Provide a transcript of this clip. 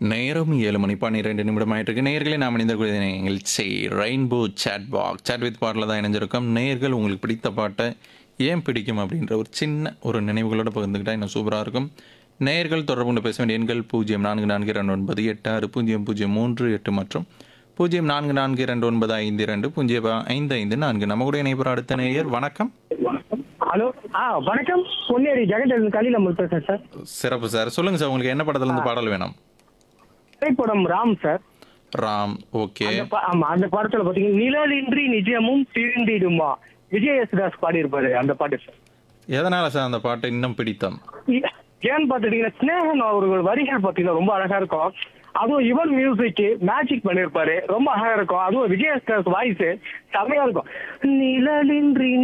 நேரம் ஏழு மணி பன்னிரெண்டு நிமிடம் ஆயிட்டிருக்கு நேயர்களே நாம் இணைந்திருக்கூடிய நிகழ்ச்சி rainbow chat back chat with பாட்டில் தான் இணைஞ்சிருக்கோம் நேயர்கள் உங்களுக்கு பிடித்த பாட்டை ஏன் பிடிக்கும் அப்படின்ற ஒரு சின்ன ஒரு நினைவுகளோட பகிர்ந்துக்கிட்டா இன்னும் சூப்பராக இருக்கும் நேயர்கள் தொடர்பு கொண்டு பேச வேண்டிய எண்கள் பூஜ்ஜியம் நான்கு நான்கு இரண்டு ஒன்பது எட்டு ஆறு பூஜ்ஜியம் பூஜ்ஜியம் மூன்று எட்டு மற்றும் பூஜ்ஜியம் நான்கு நான்கு இரண்டு ஒன்பது ஐந்து இரண்டு பூஜ்ஜியம் ஐந்து ஐந்து நான்கு நம்ம கூட இணைப்புற அடுத்த நேயர் வணக்கம் ஹலோ ஆ வணக்கம் பொன்னேரி ஜெகன் கலியில் நம்ம பேசுறேன் சார் சிறப்பு சார் சொல்லுங்க சார் உங்களுக்கு என்ன படத்துல இருந்து பாடல் வேணும் திரைப்படம் ராம் சார் ராம் ஓகே அந்த ப- ஆமா அந்த படத்துல பாத்தீங்கன்னா நிழலின்றி நிஜமும் திருந்திடுமா விஜய் யேசுதாஸ் பாடியிருப்பாரு அந்த பாட்டு சார் எதனால சார் அந்த பாட்டு இன்னும் பிடித்தம் இ- ஏன்னு பாத்துட்டீங்கன்னா ஸ்னேகன் அவர்கள் வரிகள் பாத்தீங்கன்னா ரொம்ப அழகா இருக்கும் அதுவும் இவன் மியூசிக் மேஜிக் பண்ணிருப்பாரு ரொம்ப அழகா இருக்கும் அதுவும் விஜய் யேசுதாஸ் வாய்ஸ் செமையா இருக்கும் நிழலின்றி